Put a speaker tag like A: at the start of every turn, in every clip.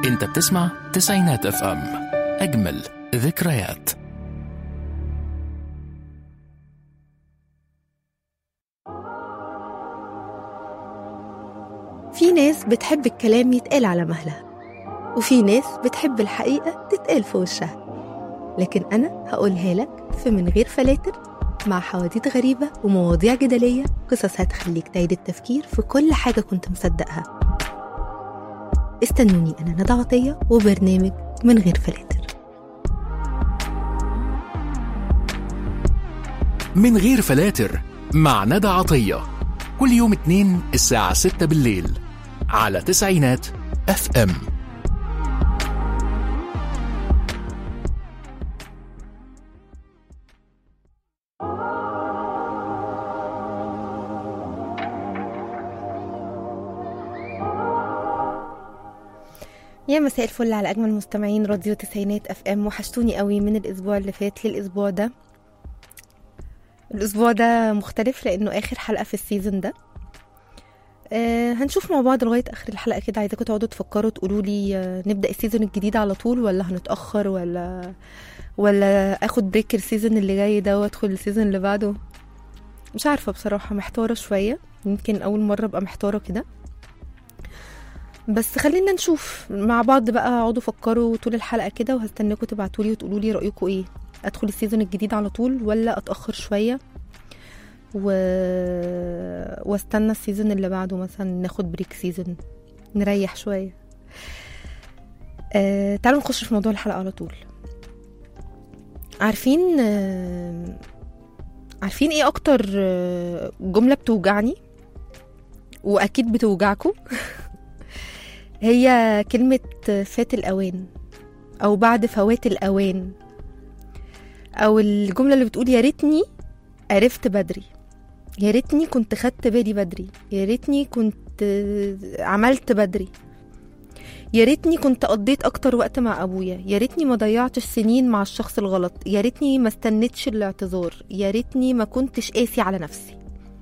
A: انت بتسمع تسعينات اف ام اجمل ذكريات
B: في ناس بتحب الكلام يتقال على مهلها وفي ناس بتحب الحقيقة تتقال في وشها لكن أنا هقولها لك في من غير فلاتر مع حواديت غريبة ومواضيع جدلية قصص هتخليك تعيد التفكير في كل حاجة كنت مصدقها استنوني أنا ندى عطية وبرنامج من غير فلاتر
A: من غير فلاتر مع ندى عطية كل يوم اتنين الساعة ستة بالليل على تسعينات اف ام
B: يا مساء الفل على اجمل مستمعين راديو تسعينات اف ام وحشتوني قوي من الاسبوع اللي فات للاسبوع ده الاسبوع ده مختلف لانه اخر حلقه في السيزون ده آه هنشوف مع بعض لغايه اخر الحلقه كده عايزاكم تقعدوا تفكروا تقولوا لي آه نبدا السيزون الجديد على طول ولا هنتاخر ولا ولا اخد بريك السيزون اللي جاي ده وادخل السيزون اللي بعده مش عارفه بصراحه محتاره شويه يمكن اول مره ابقى محتاره كده بس خلينا نشوف مع بعض بقى اقعدوا فكروا طول الحلقه كده وهستناكم تبعتولي وتقولوا لي رايكم ايه ادخل السيزون الجديد على طول ولا اتاخر شويه و... واستنى السيزون اللي بعده مثلا ناخد بريك سيزون نريح شويه آه... تعالوا نخش في موضوع الحلقه على طول عارفين آه... عارفين ايه اكتر آه، جمله بتوجعني واكيد بتوجعكم هي كلمة فات الأوان أو بعد فوات الأوان أو الجملة اللي بتقول يا ريتني عرفت بدري يا ريتني كنت خدت بالي بدري يا ريتني كنت عملت بدري يا ريتني كنت قضيت أكتر وقت مع أبويا يا ريتني ما ضيعتش سنين مع الشخص الغلط يا ريتني ما استنيتش الاعتذار يا ريتني ما كنتش قاسي على نفسي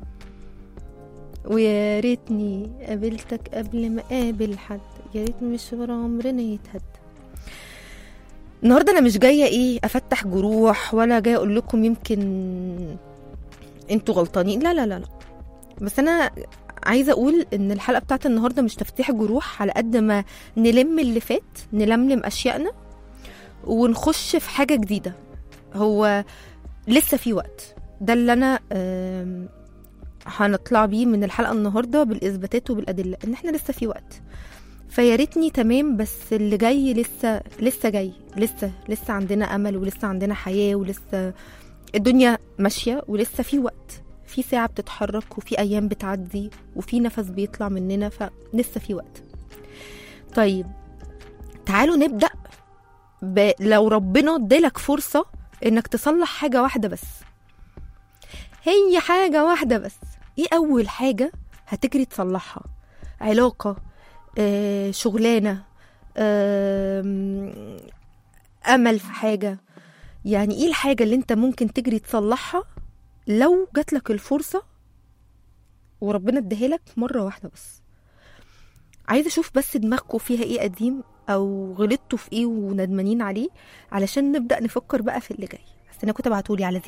B: ويا ريتني قابلتك قبل ما اقابل حد يا ريت مشوار عمرنا يتهد النهارده انا مش جايه ايه افتح جروح ولا جايه اقول لكم يمكن انتوا غلطانين لا لا لا لا بس انا عايزه اقول ان الحلقه بتاعت النهارده مش تفتيح جروح على قد ما نلم اللي فات نلملم اشيائنا ونخش في حاجه جديده هو لسه في وقت ده اللي انا آم، هنطلع بيه من الحلقه النهارده بالاثباتات وبالادله ان احنا لسه في وقت فيا ريتني تمام بس اللي جاي لسه لسه جاي لسه لسه عندنا امل ولسه عندنا حياه ولسه الدنيا ماشيه ولسه في وقت في ساعه بتتحرك وفي ايام بتعدي وفي نفس بيطلع مننا فلسه في وقت طيب تعالوا نبدا ب... لو ربنا ادالك فرصه انك تصلح حاجه واحده بس هي حاجه واحده بس ايه اول حاجه هتجري تصلحها علاقه آه، شغلانه آم، امل في حاجه يعني ايه الحاجه اللي انت ممكن تجري تصلحها لو جاتلك الفرصه وربنا اداها لك مره واحده بس عايزه اشوف بس دماغكم فيها ايه قديم او غلطتوا في ايه وندمانين عليه علشان نبدا نفكر بقى في اللي جاي استناكم تبعتولي على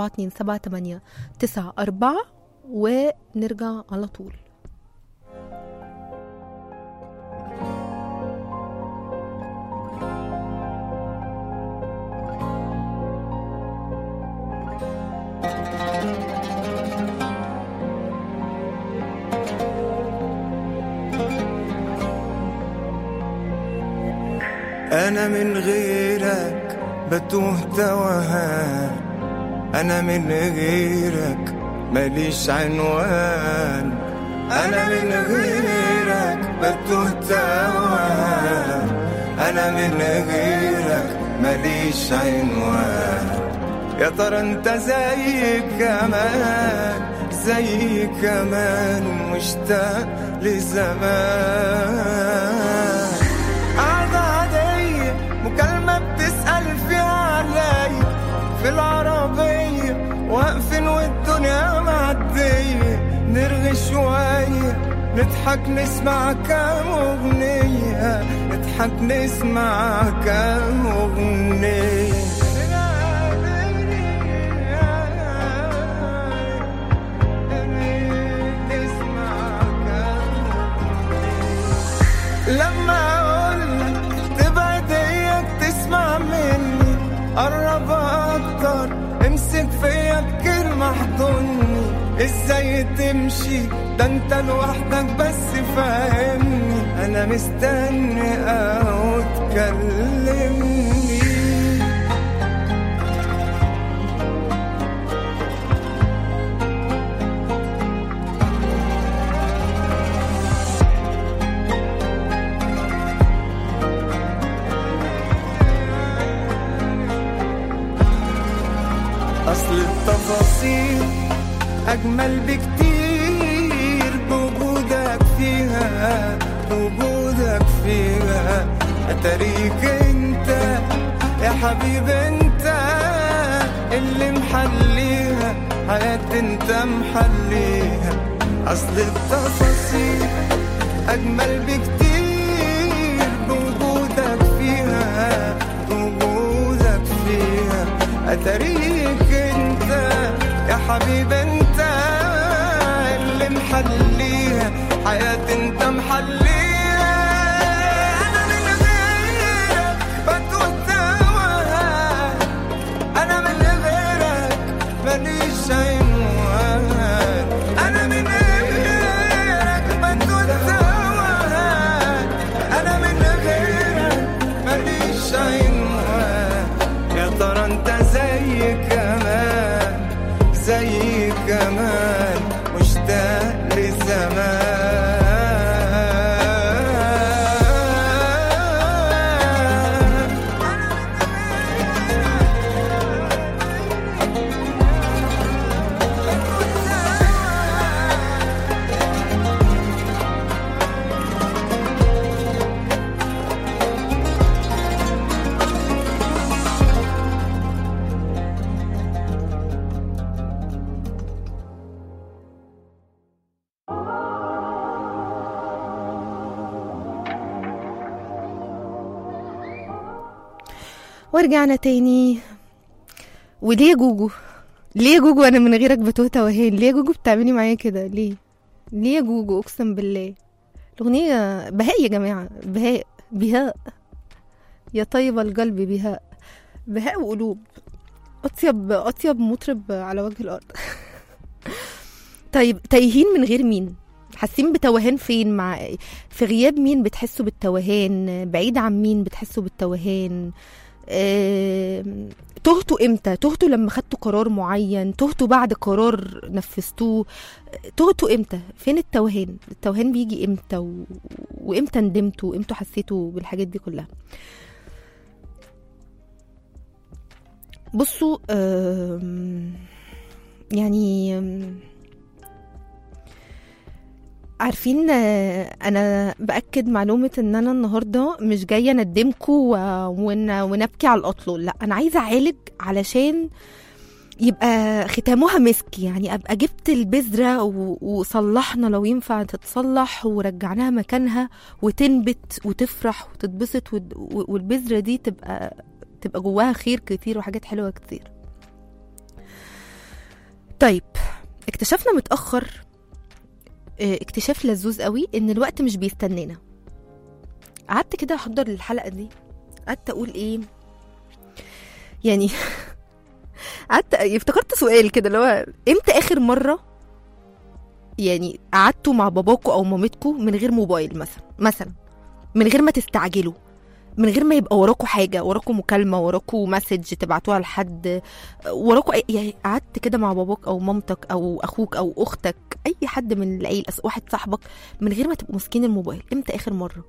B: 00427 94 ونرجع على طول
C: أنا من غيرك بتوه توهان أنا من غيرك ماليش عنوان أنا من غيرك بتوه توهان أنا من غيرك ماليش عنوان يا ترى انت زي كمان زي كمان مشتاق لزمان قعدة عادية مكالمة بتسأل فيها عليا في العربية واقفين والدنيا معدية نرغي شوية نضحك نسمع كام أغنية نضحك نسمع كام أغنية نسمع كام لما اقولك تبعد اياك تسمع مني قرب اكتر امسك فيا بكلمة احضني ازاي تمشي ده انت لوحدك بس فاهمني انا مستني او تكلمني أصل التفاصيل أجمل بكتير بوجودك فيها بوجودك فيها أتاريك أنت يا حبيب أنت اللي محليها حياتي أنت محليها أصل التفاصيل أجمل بكتير بوجودك فيها بوجودك فيها أتاريك أنت يا حبيب أنت اللي محليها حياتي أنت محليها أنا من غيرك بتوه تواها أنا من غيرك ماليش عنوان أنا من غيرك بتوه تواها أنا من غيرك ماليش عنوان يا ترى أنت زي كمان زي كمان مشتاق لزمان
B: ورجعنا تاني وليه يا جوجو ليه يا جوجو انا من غيرك بتوه توهان ليه يا جوجو بتعملي معايا كده ليه ليه يا جوجو اقسم بالله الاغنيه بهاء يا جماعه بهاء بهاء يا طيب القلب بهاء بهاء وقلوب اطيب اطيب مطرب على وجه الارض طيب تايهين من غير مين حاسين بتوهان فين مع في غياب مين بتحسوا بالتوهان بعيد عن مين بتحسوا بالتوهان آم، تهتوا امتى تهتوا لما خدتوا قرار معين تهتوا بعد قرار نفذتوه تهتوا امتى فين التوهان التوهان بيجي امتى و... وامتى ندمتوا امتى حسيتوا بالحاجات دي كلها بصوا آم، يعني آم، عارفين آه، انا باكد معلومه ان انا النهارده مش جايه اندمكم و- ون- ونبكي على الاطلال لا انا عايزه اعالج علشان يبقى ختامها مسك يعني ابقى جبت البذره و- وصلحنا لو ينفع تتصلح ورجعناها مكانها وتنبت وتفرح وتتبسط ود- و- والبذره دي تبقى تبقى جواها خير كتير وحاجات حلوه كتير طيب اكتشفنا متاخر اه، اكتشاف لذوذ قوي ان الوقت مش بيستنانا قعدت كده احضر الحلقه دي قعدت اقول ايه يعني قعدت افتكرت سؤال كده اللي هو امتى اخر مره يعني قعدتوا مع باباكوا او مامتكوا من غير موبايل مثلا مثلا من غير ما تستعجلوا من غير ما يبقى وراكوا حاجه وراكوا مكالمه وراكوا مسج تبعتوها لحد وراكوا أي- يعني قعدت كده مع باباك او مامتك او اخوك او اختك اي حد من العيله واحد صاحبك من غير ما تبقوا ماسكين الموبايل امتى اخر مره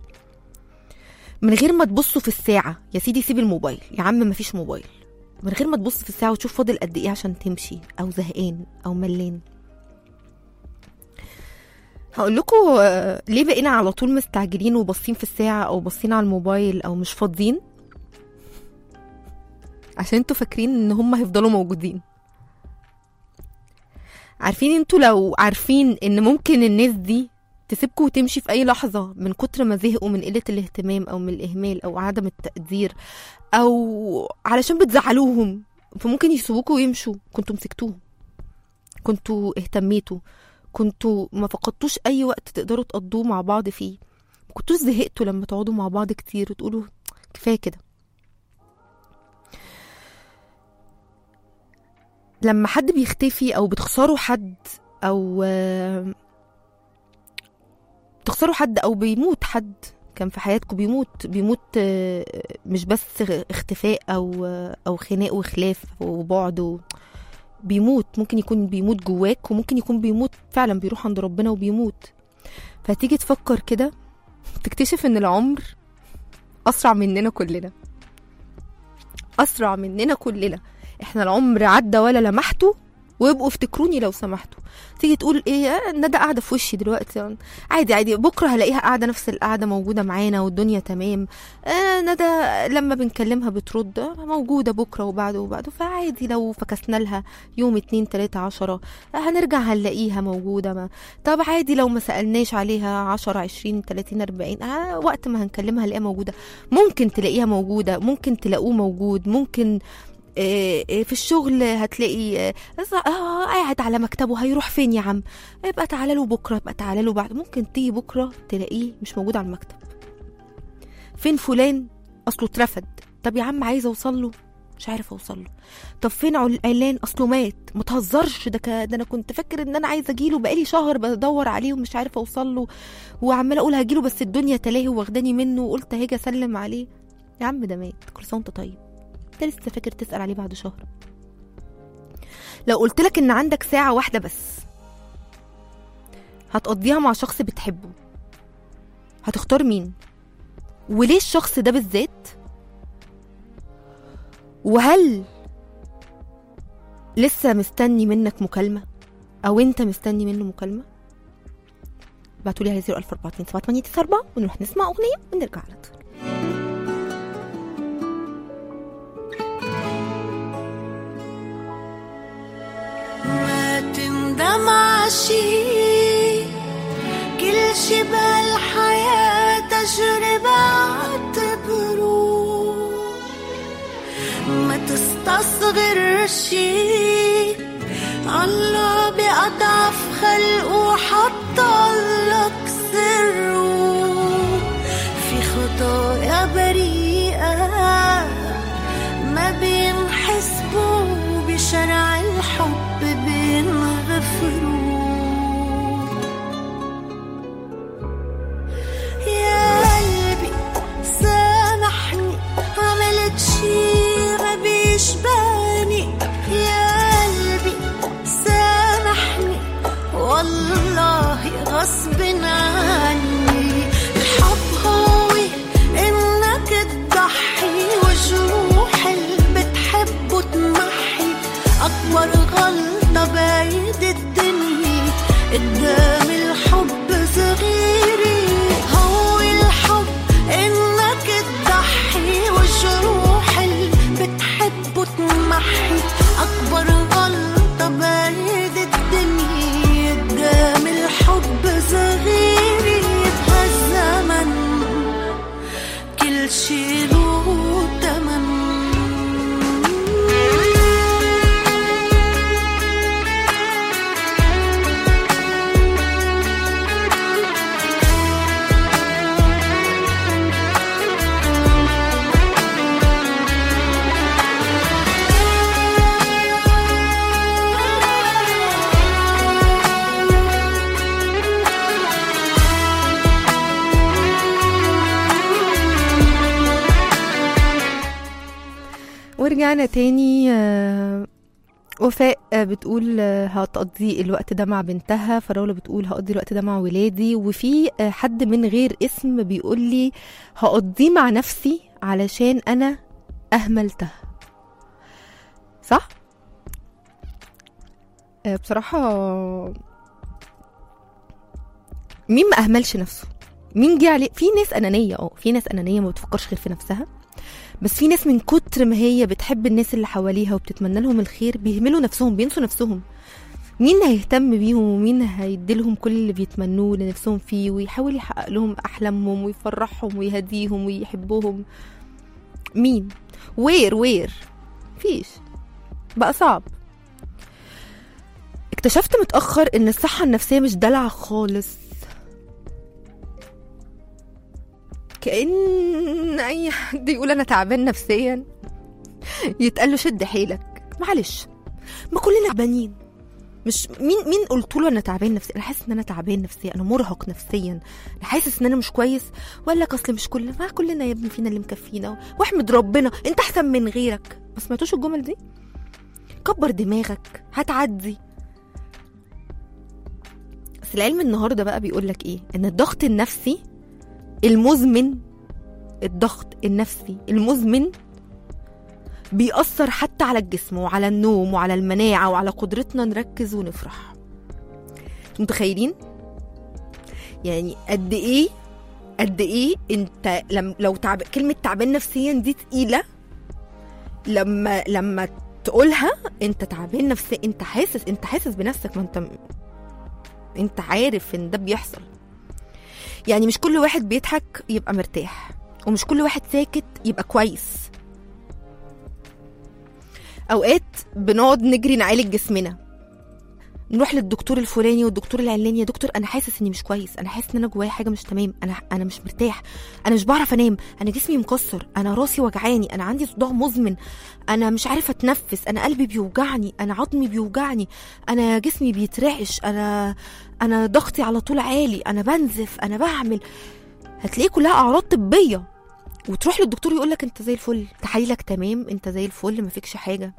B: من غير ما تبصوا في الساعه يا سيدي سيب الموبايل يا عم مفيش موبايل من غير ما تبص في الساعه وتشوف فاضل قد ايه عشان تمشي او زهقان او ملان هقول لكم ليه بقينا على طول مستعجلين وباصين في الساعه او باصين على الموبايل او مش فاضيين عشان انتوا فاكرين ان هم هيفضلوا موجودين عارفين انتوا لو عارفين ان ممكن الناس دي تسيبكوا وتمشي في اي لحظه من كتر ما زهقوا من قله الاهتمام او من الاهمال او عدم التقدير او علشان بتزعلوهم فممكن يسيبوكوا ويمشوا كنتوا مسكتوهم كنتوا اهتميتوا كنتوا ما فقدتوش اي وقت تقدروا تقضوه مع بعض فيه ما كنتوش زهقتوا لما تقعدوا مع بعض كتير وتقولوا كفايه كده لما حد بيختفي او بتخسروا حد او آه، بتخسروا حد او بيموت حد كان في حياتكم بيموت بيموت آه، مش بس اختفاء او آه، او خناق وخلاف وبعد و... بيموت ممكن يكون بيموت جواك وممكن يكون بيموت فعلا بيروح عند ربنا وبيموت فتيجي تفكر كده تكتشف ان العمر اسرع مننا كلنا اسرع مننا كلنا احنا العمر عدى ولا لمحته ويبقوا افتكروني لو سمحتوا تيجي تقول ايه آه، ندى قاعده في وشي دلوقتي عادي عادي بكره هلاقيها قاعده نفس القعده موجوده معانا والدنيا تمام آه ندى لما بنكلمها بترد آه، موجوده بكره وبعده وبعده فعادي لو فكسنا لها يوم اتنين تلاته عشرة آه هنرجع هنلاقيها موجوده ما طب عادي لو ما سالناش عليها عشرة عشرين تلاتين اربعين آه وقت ما هنكلمها هنلاقيها موجوده ممكن تلاقيها موجوده ممكن تلاقوه موجود ممكن آه، آه، في الشغل هتلاقي آه، آه، قاعد على مكتبه هيروح فين يا عم يبقى تعالى له بكره يبقى تعالى له بعد ممكن تيجي بكره تلاقيه مش موجود على المكتب فين فلان اصله اترفد طب يا عم عايزه اوصل له مش عارف اوصل له طب فين عل- علان اصله مات ما تهزرش ده ك- ده انا كنت فاكر ان انا عايزه اجيله بقالي شهر بدور عليه ومش عارفه اوصل له وعماله اقول هجيله بس الدنيا تلاهي واخداني منه وقلت هاجي اسلم عليه يا عم ده مات كل سنه وانت طيب انت لسه فاكر تسال عليه بعد شهر لو قلت لك ان عندك ساعه واحده بس هتقضيها مع شخص بتحبه هتختار مين وليه الشخص ده بالذات وهل لسه مستني منك مكالمة أو أنت مستني منه مكالمة بعتولي على 01427 ونروح نسمع أغنية ونرجع على طول
D: ما تندم عشي كل شي بالحياة تجربة اعتبره ما تستصغر شي الله بأضعف خلقه حطلك سره في خطايا بريئة ما بينحسبوا بشرع الحب بينغفروا يا قلبي سامحني عملت شي ما بيشبهني يا قلبي سامحني والله غصب عني الحب هو انك تضحي وجروح اللي بتحبه تمحي اكبر غلطة بايد الدنيا قدام الحب صغيري هو الحب انك تضحي وجروح اللي بتحبه تمحي اكبر غلطة بايد الدنيا قدام الحب صغيري بهالزمن كل شي له تمن
B: ورجعنا تاني آه، وفاء آه، بتقول آه، هتقضي الوقت ده مع بنتها فراولة بتقول هقضي الوقت ده مع ولادي وفي آه، حد من غير اسم بيقول لي هقضيه مع نفسي علشان انا اهملتها صح آه، بصراحة مين ما اهملش نفسه مين جه عليه في ناس انانيه اه في ناس انانيه ما بتفكرش غير في نفسها بس في ناس من كتر ما هي بتحب الناس اللي حواليها وبتتمنى لهم الخير بيهملوا نفسهم بينسوا نفسهم مين هيهتم بيهم ومين هيديلهم كل اللي بيتمنوه اللي نفسهم فيه ويحاول يحقق لهم احلامهم ويفرحهم ويهديهم ويحبهم مين وير وير فيش بقى صعب اكتشفت متأخر ان الصحة النفسية مش دلع خالص كأن أي حد يقول أنا تعبان نفسيا يتقال له شد حيلك معلش ما كلنا تعبانين مش مين مين قلت له انا تعبان نفسيا انا حاسس ان انا تعبان نفسيا انا مرهق نفسيا انا حاسس ان انا مش كويس وقال لك اصل مش كل ما كلنا يا ابني فينا اللي مكفينا واحمد ربنا انت احسن من غيرك ما سمعتوش الجمل دي كبر دماغك هتعدي بس العلم النهارده بقى بيقول لك ايه ان الضغط النفسي المزمن الضغط النفسي المزمن بيأثر حتى على الجسم وعلى النوم وعلى المناعة وعلى قدرتنا نركز ونفرح متخيلين؟ يعني قد ايه قد ايه انت لم لو تعب كلمة تعبان نفسيا دي تقيلة لما لما تقولها انت تعبان نفسيا انت حاسس انت حاسس بنفسك ما انت انت عارف ان ده بيحصل يعني مش كل واحد بيضحك يبقى مرتاح ومش كل واحد ساكت يبقى كويس اوقات بنقعد نجري نعالج جسمنا نروح للدكتور الفلاني والدكتور العلاني يا دكتور انا حاسس اني مش كويس انا حاسس ان انا جوايا حاجه مش تمام انا انا مش مرتاح انا مش بعرف انام انا جسمي مكسر انا راسي وجعاني انا عندي صداع مزمن انا مش عارفه اتنفس انا قلبي بيوجعني انا عظمي بيوجعني انا جسمي بيترعش انا انا ضغطي على طول عالي انا بنزف انا بعمل هتلاقيه كلها اعراض طبيه وتروح للدكتور يقول لك انت زي الفل تحاليلك تمام انت زي الفل ما فيكش حاجه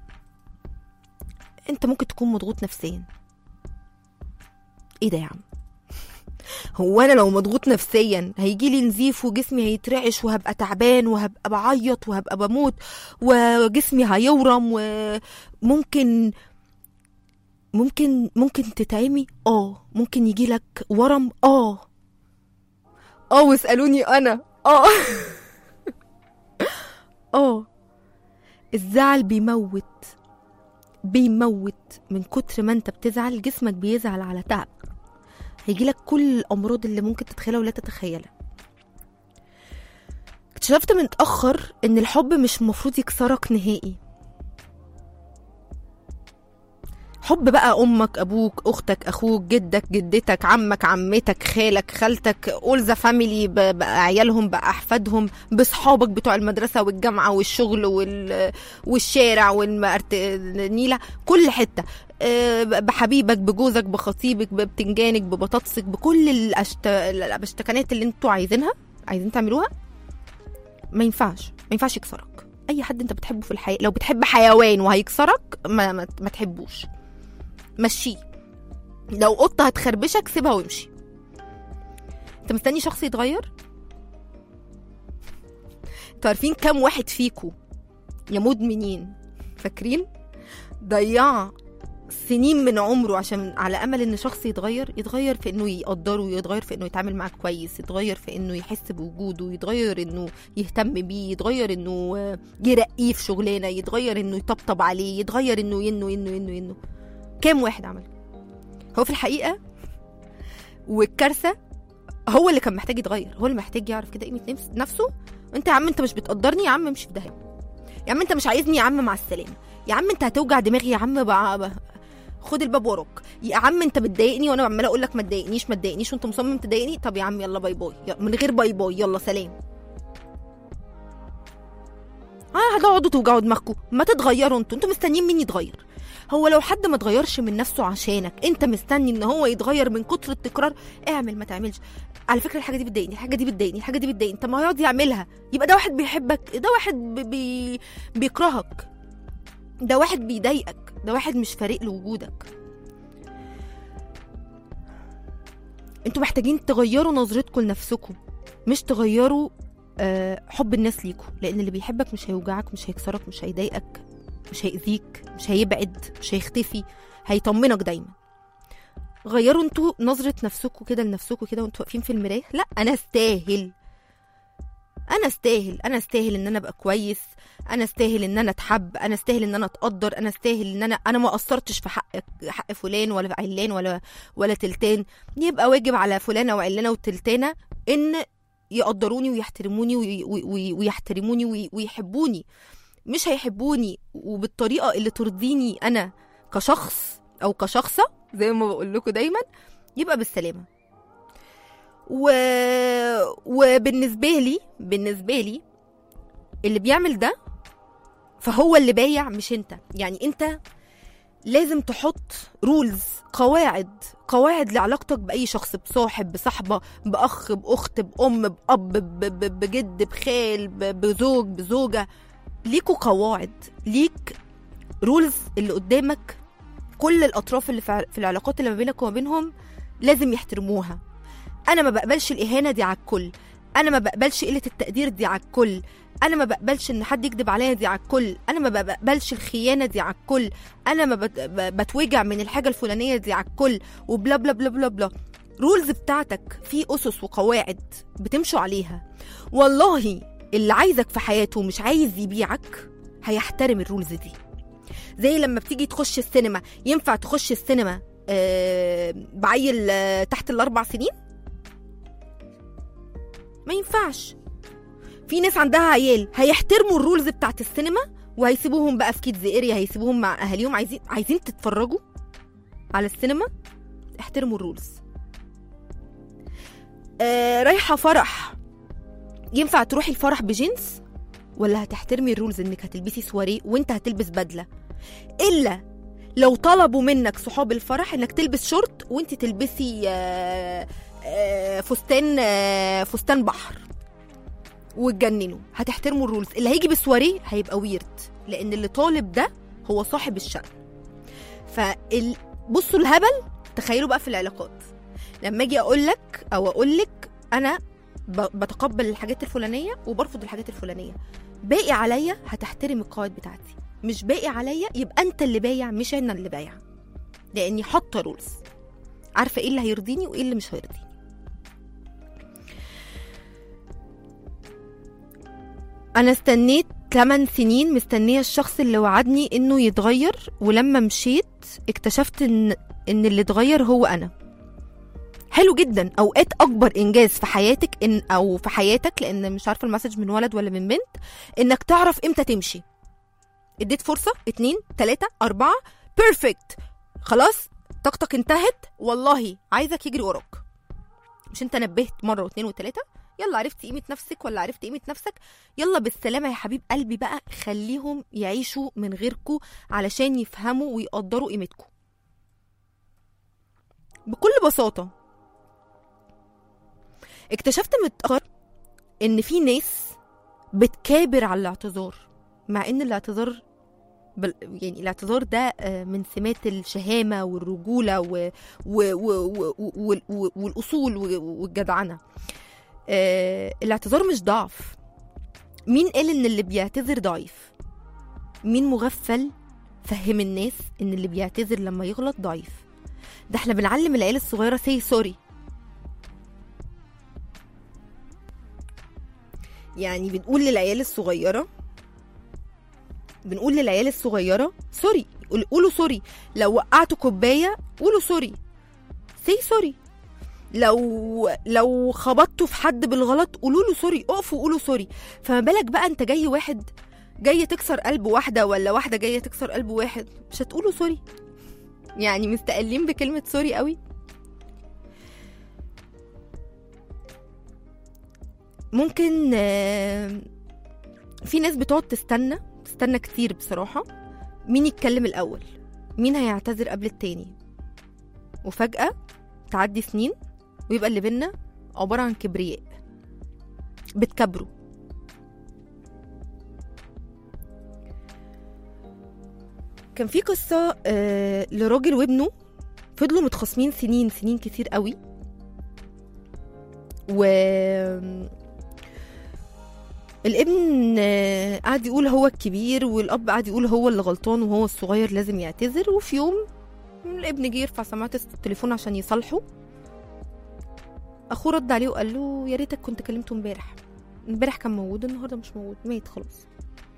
B: انت ممكن تكون مضغوط نفسيا ايه ده يا عم هو انا لو مضغوط نفسيا هيجي لي نزيف وجسمي هيترعش وهبقى تعبان وهبقى بعيط وهبقى بموت وجسمي هيورم وممكن ممكن ممكن تتعمي اه ممكن يجي لك ورم اه اه واسالوني انا اه اه الزعل بيموت بيموت من كتر ما انت بتزعل جسمك بيزعل على تعب هيجيلك كل الامراض اللي ممكن تتخيلها ولا تتخيلها اكتشفت متاخر ان الحب مش المفروض يكسرك نهائي حب بقى امك ابوك اختك اخوك جدك جدتك عمك عمتك خالك خالتك اول ذا فاميلي بعيالهم باحفادهم باصحابك بتوع المدرسه والجامعه والشغل وال... والشارع والنيله كل حته آه، بحبيبك بجوزك بخطيبك ببتنجانك ببطاطسك بكل الأشت... الاشتكانات اللي انتوا عايزينها عايزين تعملوها ما ينفعش ما ينفعش يكسرك اي حد انت بتحبه في الحياه لو بتحب حيوان وهيكسرك ما, ما, ما تحبوش مشيه لو قطه هتخربشك سيبها وامشي انت مستني شخص يتغير انتوا عارفين كام واحد فيكو يا مدمنين فاكرين ضيع سنين من عمره عشان على امل ان شخص يتغير يتغير في انه يقدره يتغير في انه يتعامل معاك كويس يتغير في انه يحس بوجوده يتغير انه يهتم بيه يتغير انه يرقيه في شغلانه يتغير انه يطبطب عليه يتغير انه ينه ينه ينه ينه كام واحد عمل هو في الحقيقه والكارثه هو اللي كان محتاج يتغير هو اللي محتاج يعرف كده قيمه نفس- نفسه انت يا عم انت مش بتقدرني يا عم امشي في داهيه يا عم انت مش عايزني يا عم مع السلامه يا عم انت هتوجع دماغي يا عم بقى خد الباب وراك يا عم انت بتضايقني وانا عماله اقول لك ما تضايقنيش ما تضايقنيش وانت مصمم تضايقني طب يا عم يلا باي باي يلا- من غير باي باي يلا سلام اه هتقعدوا توجعوا دماغكم ما تتغيروا انتوا انتوا مستنيين مين يتغير هو لو حد ما اتغيرش من نفسه عشانك انت مستني ان هو يتغير من كتر التكرار اعمل ما تعملش على فكره الحاجه دي بتضايقني الحاجه دي بتضايقني الحاجه دي بتضايقني طب ما يقعد يعملها يبقى ده واحد بيحبك ده واحد بي بي بيكرهك ده واحد بيضايقك ده واحد مش فارق له وجودك انتوا محتاجين تغيروا نظرتكم لنفسكم مش تغيروا آه، حب الناس ليكوا لان اللي بيحبك مش هيوجعك مش هيكسرك مش هيضايقك مش هيأذيك مش هيبعد مش هيختفي هيطمنك دايما غيروا انتوا نظرة نفسكم كده لنفسكم كده وانتوا واقفين في المراية لا انا استاهل انا استاهل انا استاهل ان انا ابقى كويس انا استاهل ان انا اتحب انا استاهل ان انا اتقدر انا استاهل ان انا انا ما قصرتش في حق حق فلان ولا علان ولا ولا تلتان يبقى واجب على فلانه وعلانه وتلتانه ان يقدروني ويحترموني وي- وي- وي- ويحترموني وي- ويحبوني مش هيحبوني وبالطريقه اللي ترضيني انا كشخص او كشخصه زي ما بقول لكم دايما يبقى بالسلامه و... وبالنسبه لي بالنسبه لي اللي بيعمل ده فهو اللي بايع مش انت يعني انت لازم تحط رولز قواعد قواعد لعلاقتك باي شخص بصاحب بصاحبه باخ باخت بام باب ب- ب- بجد بخال ب- بزوج بزوجه ليكوا قواعد ليك رولز اللي قدامك كل الاطراف اللي في ع- في العلاقات اللي ما بينك وما بينهم لازم يحترموها انا ما بقبلش الاهانه دي على الكل انا ما بقبلش قله التقدير دي على الكل انا ما بقبلش ان حد يكذب عليا دي على الكل انا ما بقبلش الخيانه دي على الكل انا ما بت- ب- بتوجع من الحاجه الفلانيه دي على الكل وبلا بلا بلا بلا بلا رولز بتاعتك في اسس وقواعد بتمشوا عليها والله اللي عايزك في حياته مش عايز يبيعك هيحترم الرولز دي زي لما بتيجي تخش السينما ينفع تخش السينما آه، بعيل آه، تحت الاربع سنين ما ينفعش في ناس عندها عيال هيحترموا الرولز بتاعت السينما وهيسيبوهم بقى في كيدز اريا هيسيبوهم مع اهاليهم عايزين عايزين تتفرجوا على السينما احترموا الرولز آه رايحه فرح ينفع تروحي الفرح بجينز ولا هتحترمي الرولز انك هتلبسي سواريه وانت هتلبس بدله الا لو طلبوا منك صحاب الفرح انك تلبس شورت وانت تلبسي آه، آه، فستان آه، فستان بحر وتجننوا هتحترموا الرولز اللي هيجي بسواريه هيبقى ويرد لان اللي طالب ده هو صاحب الشأن فال... بصوا الهبل تخيلوا بقى في العلاقات لما اجي اقول لك او اقول لك انا ب... بتقبل الحاجات الفلانيه وبرفض الحاجات الفلانيه باقي عليا هتحترم القواعد بتاعتي مش باقي عليا يبقى انت اللي بايع مش انا اللي بايع لاني حاطه رولز عارفه ايه اللي هيرضيني وايه اللي مش هيرضيني انا استنيت 8 سنين مستنيه الشخص اللي وعدني انه يتغير ولما مشيت اكتشفت ان ان اللي اتغير هو انا حلو جدا اوقات اكبر انجاز في حياتك ان او في حياتك لان مش عارفه المسج من ولد ولا من بنت انك تعرف امتى تمشي اديت فرصه اتنين تلاته اربعه بيرفكت خلاص طاقتك انتهت والله عايزك يجري وراك مش انت نبهت مره واتنين وتلاته يلا عرفت قيمه نفسك ولا عرفت قيمه نفسك يلا بالسلامه يا حبيب قلبي بقى خليهم يعيشوا من غيركوا علشان يفهموا ويقدروا قيمتكم بكل بساطه اكتشفت متأخر ان في ناس بتكابر على الاعتذار مع ان الاعتذار بل يعني الاعتذار ده آه، من سمات الشهامة والرجولة و و و و و و والأصول و- والجدعنة آه، الاعتذار مش ضعف مين قال ان اللي بيعتذر ضعيف مين مغفل فهم الناس ان اللي بيعتذر لما يغلط ضعيف ده احنا بنعلم العيال الصغيرة سي سوري يعني بنقول للعيال الصغيرة بنقول للعيال الصغيرة سوري قول- قولوا سوري لو وقعتوا كوباية قولوا سوري سي سوري لو لو خبطتوا في حد بالغلط قولوا له سوري اقفوا قولوا سوري فما بالك بقى انت جاي واحد جاي تكسر قلب واحدة ولا واحدة جاية تكسر قلب واحد مش هتقولوا سوري يعني مستقلين بكلمة سوري قوي ممكن آه، في ناس بتقعد تستنى تستنى كتير بصراحة مين يتكلم الأول مين هيعتذر قبل التاني وفجأة تعدي سنين ويبقى اللي بينا عبارة عن كبرياء بتكبروا كان في قصة آه، لراجل وابنه فضلوا متخاصمين سنين سنين كتير قوي و الابن آه، قعد يقول هو الكبير والاب قعد يقول هو اللي غلطان وهو الصغير لازم يعتذر وفي يوم الابن جه يرفع سماعة التليفون عشان يصالحه اخوه رد عليه وقال له يا ريتك كنت كلمته امبارح امبارح كان موجود النهارده مش موجود ميت خلاص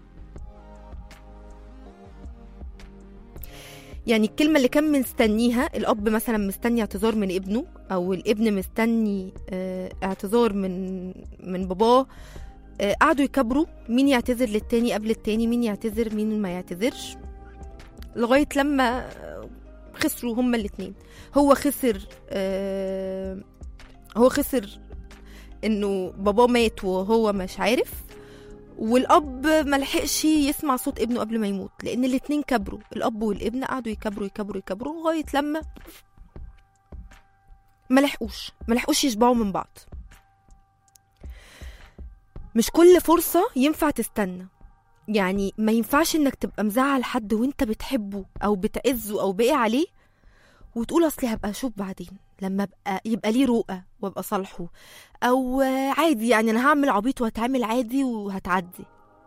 B: يعني الكلمة اللي كان مستنيها الأب مثلا مستني اعتذار من ابنه أو الابن مستني آه، اعتذار من من باباه آه، قعدوا يكبروا مين يعتذر للتاني قبل التاني مين يعتذر مين ما يعتذرش لغاية لما آه، خسروا هما الاتنين هو خسر آه، هو خسر انه باباه مات وهو مش عارف والاب ملحقش يسمع صوت ابنه قبل ما يموت لان الاتنين كبروا الاب والابن قعدوا يكبروا يكبروا يكبروا لغايه لما ملحقوش ملحقوش يشبعوا من بعض مش كل فرصة ينفع تستنى يعني ما ينفعش انك تبقى مزعل حد وانت بتحبه او بتعزه او باقي عليه وتقول اصلي هبقى اشوف بعدين لما ابقى يبقى ليه رؤى وابقى صالحه او آه، عادي يعني انا هعمل عبيط وهتعامل عادي وهتعدي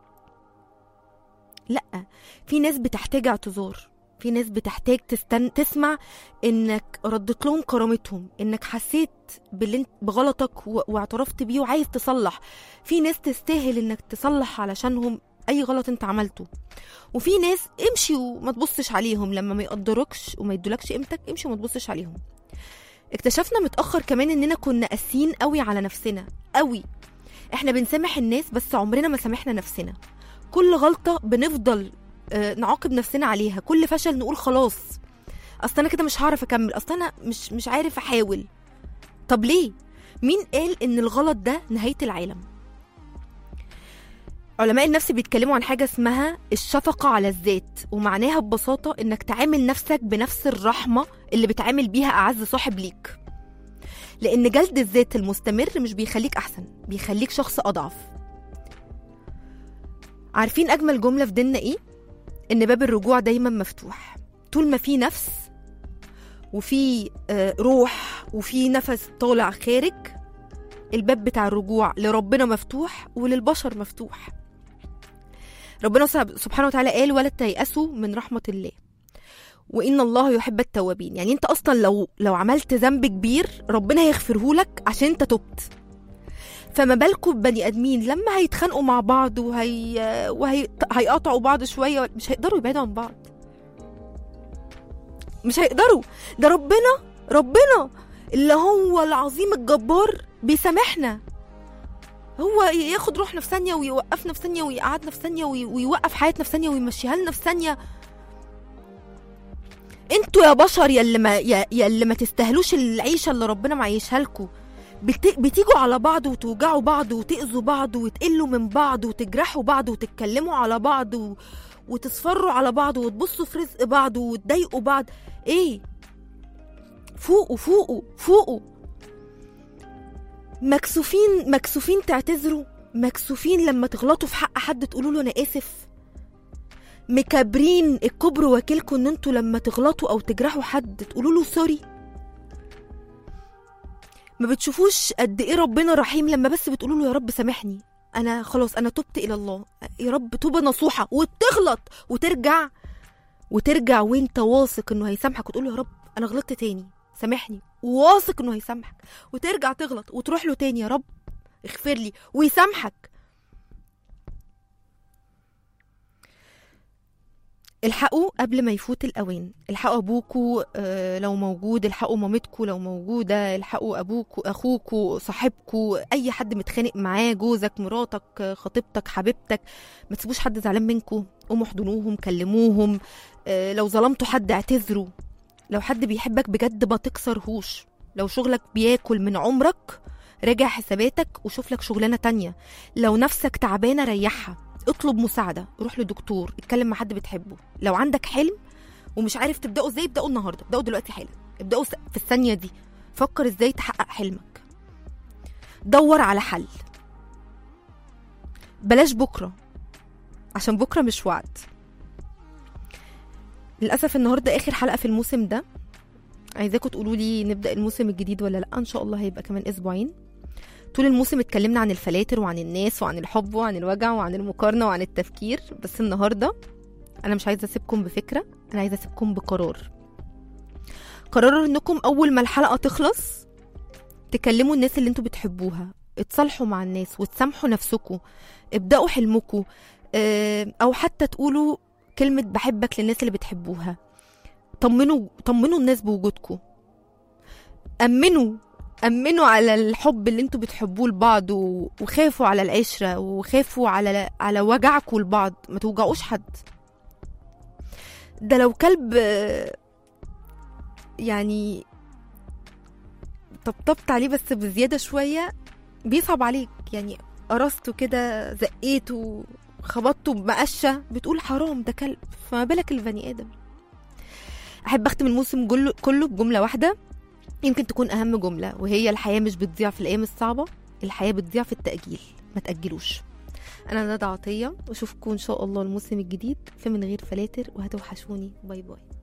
B: لا في ناس بتحتاج اعتذار في ناس بتحتاج تستن... تسمع انك ردت لهم كرامتهم انك حسيت باللي انت بغلطك و... واعترفت بيه وعايز تصلح في ناس تستاهل انك تصلح علشانهم اي غلط انت عملته وفي ناس امشي وما تبصش عليهم لما ما يقدروكش وما يدولكش قيمتك امشي وما تبصش عليهم اكتشفنا متاخر كمان اننا كنا قاسيين قوي على نفسنا قوي احنا بنسامح الناس بس عمرنا ما سامحنا نفسنا كل غلطه بنفضل آه، نعاقب نفسنا عليها كل فشل نقول خلاص اصل انا كده مش هعرف اكمل اصل انا مش مش عارف احاول طب ليه مين قال ان الغلط ده نهايه العالم علماء النفس بيتكلموا عن حاجه اسمها الشفقه على الذات ومعناها ببساطه انك تعامل نفسك بنفس الرحمه اللي بتعامل بيها اعز صاحب ليك لان جلد الذات المستمر مش بيخليك احسن بيخليك شخص اضعف عارفين اجمل جمله في ديننا ايه ان باب الرجوع دايما مفتوح طول ما في نفس وفي آه، روح وفي نفس طالع خارج الباب بتاع الرجوع لربنا مفتوح وللبشر مفتوح ربنا سب- سبحانه وتعالى قال ولا تيأسوا من رحمة الله وإن الله يحب التوابين يعني أنت أصلا لو لو عملت ذنب كبير ربنا هيغفره لك عشان أنت تبت فما بالكم ببني ادمين لما هيتخانقوا مع بعض وهي وهي هيقطعوا بعض شويه مش هيقدروا يبعدوا عن بعض مش هيقدروا ده ربنا ربنا اللي هو العظيم الجبار بيسامحنا هو ياخد روحنا في ثانيه ويوقفنا في ثانيه ويقعدنا في ثانيه وي- ويوقف حياتنا في ثانيه ويمشيها لنا في ثانيه انتوا يا بشر يا اللي ما يا, يا اللي ما تستاهلوش العيشه اللي ربنا معيشها لكم بت... بتيجوا على بعض وتوجعوا بعض وتأذوا بعض وتقلوا من بعض وتجرحوا بعض وتتكلموا على بعض و... وتصفروا على بعض وتبصوا في رزق بعض وتضايقوا بعض ايه فوقوا فوقوا فوقوا مكسوفين مكسوفين تعتذروا مكسوفين لما تغلطوا في حق حد تقولوا له انا اسف مكابرين الكبر وكيلكم ان انتوا لما تغلطوا او تجرحوا حد تقولوا له سوري ما بتشوفوش قد ايه ربنا رحيم لما بس بتقولوا له يا رب سامحني انا خلاص انا تبت الى الله يا رب توبه نصوحه وتغلط وترجع وترجع وانت واثق انه هيسامحك وتقول له يا رب انا غلطت تاني سامحني وواثق انه هيسامحك وترجع تغلط وتروح له تاني يا رب اغفر لي ويسامحك الحقوا قبل ما يفوت الاوان الحقوا ابوكوا آه، لو موجود الحقوا مامتكوا لو موجوده الحقوا ابوكوا اخوكوا صاحبكوا اي حد متخانق معاه جوزك مراتك آه، خطيبتك حبيبتك ما تسيبوش حد زعلان منكوا قوموا احضنوهم كلموهم آه، لو ظلمتوا حد اعتذروا لو حد بيحبك بجد ما تكسرهوش لو شغلك بياكل من عمرك راجع حساباتك وشوف لك شغلانه تانية لو نفسك تعبانه ريحها اطلب مساعده روح لدكتور اتكلم مع حد بتحبه لو عندك حلم ومش عارف تبداه ازاي ابداه النهارده ابداه دلوقتي حالا ابداه في الثانيه دي فكر ازاي تحقق حلمك دور على حل بلاش بكره عشان بكره مش وعد للاسف النهارده اخر حلقه في الموسم ده عايزاكم تقولوا لي نبدا الموسم الجديد ولا لا ان شاء الله هيبقى كمان اسبوعين طول الموسم اتكلمنا عن الفلاتر وعن الناس وعن الحب وعن الوجع وعن المقارنه وعن التفكير بس النهارده انا مش عايزه اسيبكم بفكره انا عايزه اسيبكم بقرار قرروا انكم اول ما الحلقه تخلص تكلموا الناس اللي انتوا بتحبوها اتصالحوا مع الناس وتسامحوا نفسكم ابدأوا حلمكم آه، او حتى تقولوا كلمة بحبك للناس اللي بتحبوها طمنوا طمنوا الناس بوجودكم أمنوا أمنوا على الحب اللي انتوا بتحبوه لبعض و- وخافوا على العشرة وخافوا على على وجعكم لبعض ما توجعوش حد ده لو كلب آه، يعني طبطبت عليه بس بزيادة شوية بيصعب عليك يعني قرصته كده زقيته خبطته بمقشة بتقول حرام ده كلب فما بالك البني آدم أحب أختم الموسم كله كله بجملة واحدة يمكن تكون أهم جملة وهي الحياة مش بتضيع في الأيام الصعبة الحياة بتضيع في التأجيل ما تأجلوش أنا ندى عطية وأشوفكم إن شاء الله الموسم الجديد في من غير فلاتر وهتوحشوني باي باي